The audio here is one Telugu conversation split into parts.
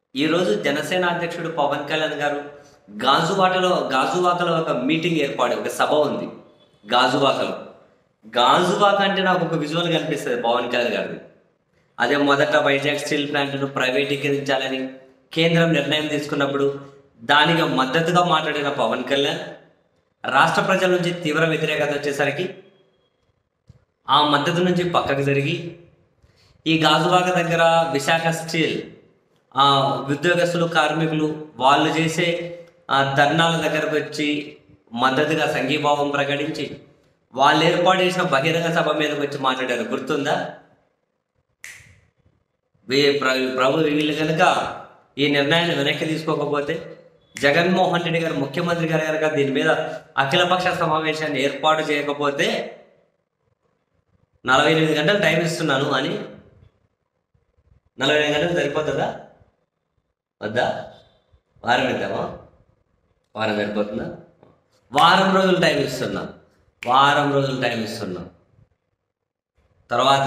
ఈరోజు జనసేన అధ్యక్షుడు పవన్ కళ్యాణ్ గారు గాజువాకలో గాజువాకలో ఒక మీటింగ్ ఏర్పాటు ఒక సభ ఉంది గాజువాకలో గాజువాక అంటే నాకు ఒక విజువల్ కనిపిస్తుంది పవన్ కళ్యాణ్ గారిది అదే మొదట వైజాగ్ స్టీల్ ప్లాంట్ను ప్రైవేటీకరించాలని కేంద్రం నిర్ణయం తీసుకున్నప్పుడు దానికి మద్దతుగా మాట్లాడిన పవన్ కళ్యాణ్ రాష్ట్ర ప్రజల నుంచి తీవ్ర వ్యతిరేకత వచ్చేసరికి ఆ మద్దతు నుంచి పక్కకు జరిగి ఈ గాజువాక దగ్గర విశాఖ స్టీల్ ఆ ఉద్యోగస్తులు కార్మికులు వాళ్ళు చేసే ఆ ధర్నాల దగ్గరకు వచ్చి మద్దతుగా సంఘీభావం ప్రకటించి వాళ్ళు ఏర్పాటు చేసిన బహిరంగ సభ మీదకి వచ్చి మాట్లాడారు గుర్తుందా వీ- ప్ర- ప్రభు వీళ్ళు కనుక ఈ నిర్ణయాన్ని వెనక్కి తీసుకోకపోతే జగన్మోహన్ రెడ్డి గారు ముఖ్యమంత్రి గారు కనుక దీని మీద అఖిలపక్ష సమావేశాన్ని ఏర్పాటు చేయకపోతే నలభై ఎనిమిది గంటలు టైం ఇస్తున్నాను అని నలభై ఎనిమిది గంటలు సరిపోతుందా వద్దా వారం ఇద్దామా వారం సరిపోతుందా వారం రోజులు టైం ఇస్తున్నా వారం రోజులు టైం ఇస్తున్నా తర్వాత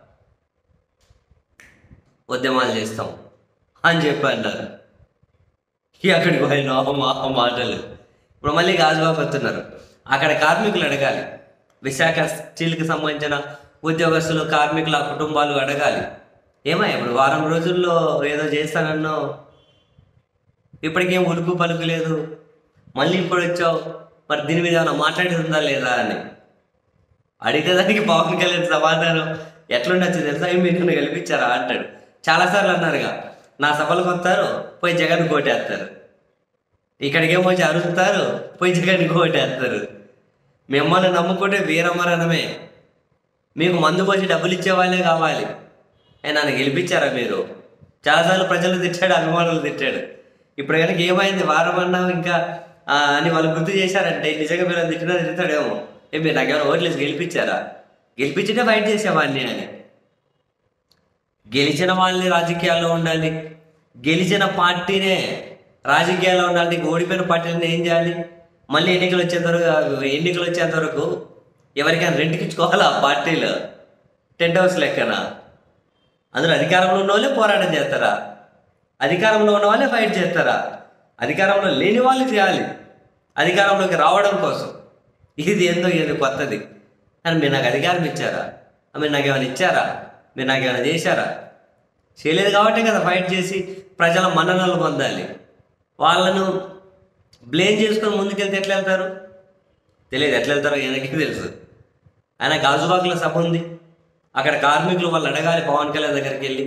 ఉద్యమాలు చేస్తాం అని చెప్పి అంటారు ఇక అక్కడికి పోయిన మా మాటలు ఇప్పుడు మళ్ళీ గాజువాకు వస్తున్నారు అక్కడ కార్మికులు అడగాలి విశాఖ స్టీల్కి సంబంధించిన ఉద్యోగస్తులు కార్మికుల కుటుంబాలు అడగాలి ఏమయ్య ఇప్పుడు వారం రోజుల్లో ఏదో చేస్తానన్నావు ఇప్పటికేం ఉలుకు పలుకు లేదు మళ్ళీ ఇప్పుడు వచ్చావు మరి దీని మీద ఏమైనా మాట్లాడేది ఉందా లేదా అని అడిగితే దానికి పవన్ కళ్యాణ్ సమాధానం ఎట్లుండొచ్చు తెలుసా "ఏం మీరు నన్ను గెలిపించారా అంటాడు చాలాసార్లు అన్నారుగా నా సభలకు వస్తారు పోయి జగన్ కోటేస్తారు ఇక్కడికేమో వచ్చి అరుస్తారు పోయి జగన్ కోటేస్తారు మిమ్మల్ని నమ్ముకుంటే వీరమరణమే మీకు మందు పోసి డబ్బులు ఇచ్చే వాళ్ళే కావాలి ఏ నన్ను గెలిపించారా మీరు చాలాసార్లు ప్రజలు తిట్టాడు అభిమానులు తిట్టాడు ఇప్పుడు కనుక ఏమైంది వారం అన్నావు ఇంకా ఆ, అని వాళ్ళు గుర్తు చేశారంటే నిజంగా మీరు తిట్టినా తిడతాడేమో ఏ మీరు నాకేమైనా ఓట్లేసి గెలిపించారా గెలిపించితే ఫైట్ చేసేవాడిని అని గెలిచిన వాళ్ళని రాజకీయాల్లో ఉండాలి గెలిచిన పార్టీనే రాజకీయాల్లో ఉండాలి నీకు ఓడిపోయిన పార్టీని ఏం చేయాలి మళ్ళీ ఎన్నికలు వచ్చేంత వరకు ఎన్నికలు వచ్చేంత వరకు ఎవరికైనా రెంట్కి ఇచ్చుకోవాలా ఆ పార్టీలు టెంట్ హౌస్ లెక్కన అందులో అధికారంలో ఉన్న వాళ్ళే పోరాటం చేస్తారా అధికారంలో ఉన్న వాళ్ళే ఫైట్ చేస్తారా అధికారంలో లేని వాళ్ళు చేయాలి అధికారంలోకి రావడం కోసం ఇది ఏందో ఇది కొత్తది కానీ మీరు నాకు అధికారం ఇచ్చారా మీరు నాకు ఏమైనా ఇచ్చారా మీరు నాకు ఏమైనా చేశారా చేయలేదు కాబట్టే కదా ఫైట్ చేసి ప్రజల మన్ననలు పొందాలి వాళ్ళను బ్లేమ్ చేసుకొని ముందుకెళ్తే ఎట్లా వెళ్తారు తెలియదు ఎట్లా వెళ్తారో ఈయనకి తెలుసు ఆయన గాజువాకుల సభ ఉంది అక్కడ కార్మికులు వాళ్ళు అడగాలి పవన్ కళ్యాణ్ దగ్గరికి వెళ్ళి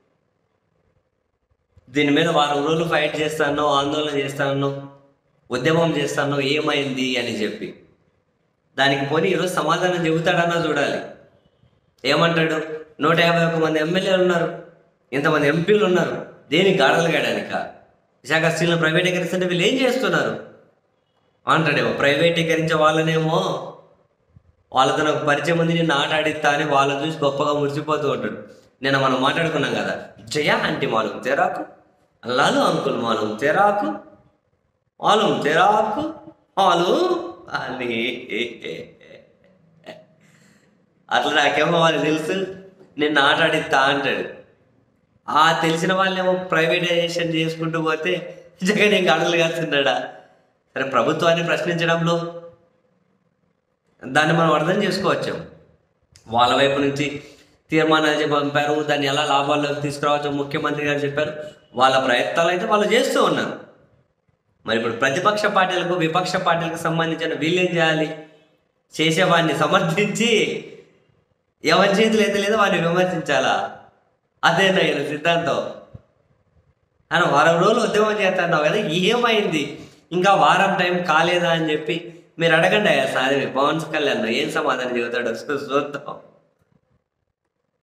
దీని మీద వారం రోజులు ఫైట్ చేస్తానో ఆందోళన చేస్తానో ఉద్యమం చేస్తానో ఏమైంది అని చెప్పి దానికి పోనీ ఈరోజు సమాధానం చెబుతాడన్నా చూడాలి ఏమంటాడు నూట యాభై ఒక్క మంది ఎమ్మెల్యేలు ఉన్నారు ఇంతమంది ఎంపీలు ఉన్నారు దేనికి గాడలు గాడానిక విశాఖ స్టీల్ను ప్రైవేటీకరిస్తుంటే వీళ్ళు ఏం చేస్తున్నారు అంటాడేమో ప్రైవేటీకరించే వాళ్ళనేమో వాళ్ళతో నాకు పరిచయం ఉంది నేను ఆట ఆడిస్తా అని వాళ్ళని చూసి గొప్పగా మురిసిపోతూ ఉంటాడు నేను మనం మాట్లాడుకున్నాం కదా జయ అంటే మాలం తెరాకు అల్లాలు అంకుల్ మాలం తెరాకు మాలం తెరాకు మాలు అని అట్లా నాకేమో వాళ్ళు తెలుసు నిన్ను ఆట ఆడిస్తా అంటాడు ఆ తెలిసిన వాళ్ళేమో ప్రైవేటైజేషన్ చేసుకుంటూ పోతే జగన్ ఏం గడలు కాస్తున్నాడా సరే ప్రభుత్వాన్ని ప్రశ్నించడంలో దాన్ని మనం అర్థం చేసుకోవచ్చు వాళ్ళ వైపు నుంచి తీర్మానాలు చెప్పి పంపారు దాన్ని ఎలా లాభాల్లోకి తీసుకురావచ్చు ముఖ్యమంత్రి గారు చెప్పారు వాళ్ళ ప్రయత్నాలు అయితే వాళ్ళు చేస్తూ ఉన్నారు మరి ఇప్పుడు ప్రతిపక్ష పార్టీలకు విపక్ష పార్టీలకు సంబంధించిన వీళ్ళేం చేయాలి చేసేవాడిని సమర్థించి ఎవరి చేతులు అయితే లేదో వాడిని విమర్శించాలా అదేనా ఈయన సిద్ధాంతం అని వారం రోజులు ఉద్యమం చేస్తున్నావు కదా ఏమైంది ఇంకా వారం టైం కాలేదా అని చెప్పి మీరు అడగండి అయ్యా సారి పవన్ కళ్యాణ్ ఏం సమాధానం చెబుతాడో చూద్దాం